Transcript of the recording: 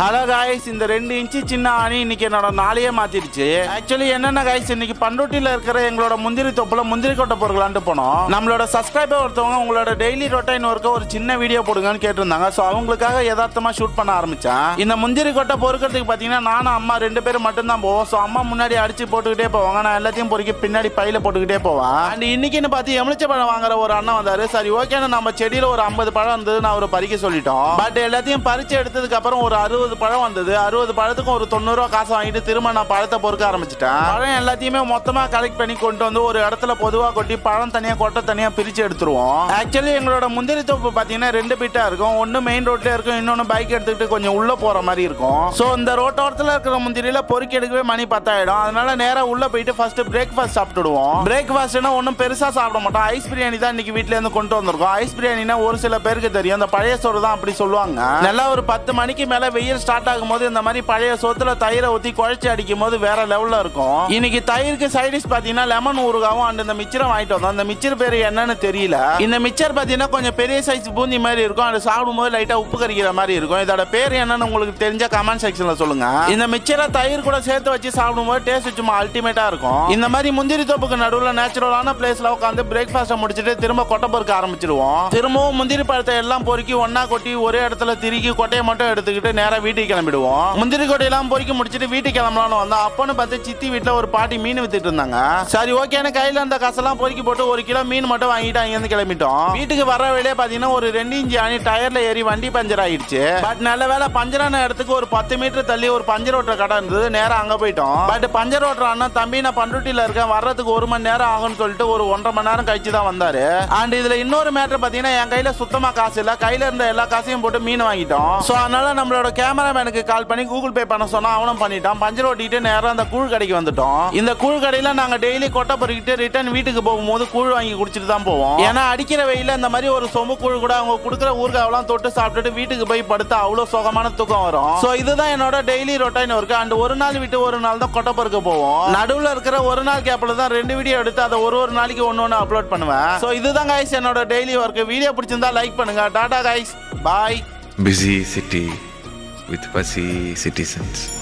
Hello guys இந்த ரெண்டு inch சின்ன ஆணி இன்னைக்கு என்னோட நாளையே மாத்திருச்சு ஆக்சுவலி என்னென்ன காய்ஸ் இன்னைக்கு பண்ருட்டியில இருக்கிற எங்களோட முந்திரி தொப்புல முந்திரி கொட்டை பொருட்களான்ட்டு போனோம் நம்மளோட சப்ஸ்கிரைபர் ஒருத்தவங்க உங்களோட டெய்லி ரொட்டைன் ஒர்க்க ஒரு சின்ன வீடியோ போடுங்கன்னு கேட்டிருந்தாங்க ஸோ அவங்களுக்காக யதார்த்தமா ஷூட் பண்ண ஆரம்பிச்சேன் இந்த முந்திரி கொட்டை பொறுக்கிறதுக்கு பார்த்தீங்கன்னா நானும் அம்மா ரெண்டு பேரும் மட்டும்தான் போவோம் ஸோ அம்மா முன்னாடி அடிச்சு போட்டுக்கிட்டே போவாங்க நான் எல்லாத்தையும் பொறுக்கி பின்னாடி பையில போட்டுக்கிட்டே போவேன் அண்ட் இன்னைக்குன்னு பார்த்து எலுமிச்சை பழம் வாங்குற ஒரு அண்ணன் வந்தாரு சரி ஓகேன்னு நம்ம செடியில ஒரு ஐம்பது பழம் இருந்தது நான் ஒரு பறிக்க சொல்லிட்டோம் பட் எல்லாத்தையும் பறிச்சு எடுத்ததுக்கு அப்புறம் ஒரு அறுபது பழம் வந்தது அறுபது பழத்துக்கும் ஒரு தொண்ணூறு ரூபா காசு வாங்கிட்டு திரும்ப நான் பழத்தை பொறுக்க ஆரம்பிச்சிட்டேன் பழம் எல்லாத்தையுமே மொத்தமா கலெக்ட் பண்ணி கொண்டு வந்து ஒரு இடத்துல பொதுவா கொட்டி பழம் தனியா கொட்டை தனியா பிரிச்சு எடுத்துருவோம் ஆக்சுவலி எங்களோட முந்திரி தோப்பு பாத்தீங்கன்னா ரெண்டு பிட்டா இருக்கும் ஒன்னு மெயின் ரோட்ல இருக்கும் இன்னொன்னு பைக் எடுத்துக்கிட்டு கொஞ்சம் உள்ள போற மாதிரி இருக்கும் சோ இந்த ரோட்டோரத்துல இருக்கிற முந்திரியில பொறுக்கி எடுக்கவே மணி பத்தாயிடும் அதனால நேரா உள்ள போயிட்டு ஃபர்ஸ்ட் பிரேக்ஃபாஸ்ட் சாப்பிட்டுடுவோம் பிரேக்ஃபாஸ்ட்னா ஒன்றும் பெருசா சாப்பிட மாட்டோம் ஐஸ் பிரியாணி தான் இன்னைக்கு வீட்ல இருந்து கொண்டு வந்திருக்கோம் ஐஸ் பிரியாணினா ஒரு சில பேருக்கு தெரியும் அந்த பழைய சோறு தான் அப்படி சொல்லுவாங்க நல்லா ஒரு பத்து மணிக்கு மேல வெயில் ஸ்டார்ட் ஆகும்போது இந்த மாதிரி பழைய சோத்துல தயிரை ஊத்தி குழைச்சி அடிக்கும் போது வேற லெவல்ல இருக்கும் இன்னைக்கு தயிருக்கு சைடிஷ் பாத்தீங்கன்னா லெமன் ஊறுகாவும் அண்ட் இந்த மிச்சரம் வாங்கிட்டு வந்தோம் அந்த மிச்சர் பேர் என்னன்னு தெரியல இந்த மிச்சர் பாத்தீங்கன்னா கொஞ்சம் பெரிய சைஸ் பூந்தி மாதிரி இருக்கும் அது சாப்பிடும்போது லைட்டா உப்பு கறிக்கிற மாதிரி இருக்கும் இதோட பேர் என்னன்னு உங்களுக்கு தெரிஞ்ச கமெண்ட் செக்ஷன்ல சொல்லுங்க இந்த மிச்சரை தயிர் கூட சேர்த்து வச்சு சாப்பிடும்போது டேஸ்ட் சும்மா அல்டிமேட்டா இருக்கும் இந்த மாதிரி முந்திரி தோப்புக்கு நடுவுல நேச்சுரலான பிளேஸ்ல உட்காந்து பிரேக்ஃபாஸ்ட்டை முடிச்சிட்டு திரும்ப கொட்டை பொறுக்க ஆரம்பிச்சிருவோம் திரும்பவும் முந்திரி பழத்தை எல்லாம் பொறுக்கி ஒண்ணா கொட்டி ஒரே இடத்துல திருக்கி கொட்டையை மட்டும் எடுத்துக்கிட்டு நேரா வீட்டுக்கு கிளம்பிடுவோம் முந்திரி கொட்டையெல்லாம் பொறுக்கி முடிச்சிட்டு வீட்டுக்கு கிளம்பலாம்னு வந்தோம் அப்போன்னு பார்த்து சித்தி வீட்டுல ஒரு பாட்டி மீன் வித்துட்டு இருந்தாங்க சரி ஓகேன்னு கையில இருந்த காசெல்லாம் பொறுக்கி போட்டு ஒரு கிலோ மீன் மட்டும் வாங்கிட்டு அங்கிருந்து கிளம்பிட்டோம் வீட்டுக்கு வர வேலையே பாத்தீங்கன்னா ஒரு ரெண்டு இன்ச்சு ஆணி டயர்ல ஏறி வண்டி பஞ்சர் ஆயிடுச்சு பட் நல்ல வேலை பஞ்சரான இடத்துக்கு ஒரு பத்து மீட்டர் தள்ளி ஒரு பஞ்சர் ஓட்டுற கடை இருந்தது நேரா அங்க போயிட்டோம் பட் பஞ்சர் ஓட்டுற அண்ணன் தம்பி நான் பண்ருட்டியில இருக்கேன் வர்றதுக்கு ஒரு மணி நேரம் ஆகும்னு சொல்லிட்டு ஒரு ஒன்றரை மணி நேரம் கழிச்சு தான் வந்தாரு அண்ட் இதுல இன்னொரு மேட்டர் பாத்தீங்கன்னா என் கையில சுத்தமா காசு இல்ல கையில இருந்த எல்லா காசையும் போட்டு மீன் வாங்கிட்டோம் சோ அதனால நம்மளோட கேமராமேனுக்கு கால் பண்ணி கூகுள் பே பண்ண சொன்னா அவனும் பண்ணிட்டான் பஞ்சர் ஓட்டிட்டு நேரா அந்த கூழ் கடைக்கு வந்துட்டோம் இந்த கூழ் கடையில நாங்க டெய்லி கொட்டை பொறுக்கிட்டு ரிட்டர்ன் வீட்டுக்கு போகும்போது கூழ் வாங்கி குடிச்சிட்டு தான் போவோம் ஏன்னா அடிக்கிற வெயில இந்த மாதிரி ஒரு சொம்பு கூழ் கூட அவங்க கொடுக்குற ஊறுகாவெல்லாம் தொட்டு சாப்பிட்டுட்டு வீட்டுக்கு போய் படுத்தா அவ்வளவு சுகமான தூக்கம் வரும் சோ இதுதான் என்னோட டெய்லி ரொட்டைன் ஒர்க் அண்ட் ஒரு நாள் விட்டு ஒரு நாள் தான் கொட்டை பொறுக்க போவோம் நடுவுல இருக்கிற ஒரு நாள் கேப்ல தான் ரெண்டு வீடியோ எடுத்து அதை ஒரு ஒரு நாளைக்கு ஒன்னு ஒன்னு அப்லோட் பண்ணுவேன் சோ இதுதான் கைஸ் என்னோட டெய்லி ஒர்க் வீடியோ பிடிச்சிருந்தா லைக் பண்ணுங்க டாடா guys bye busy city with fussy citizens.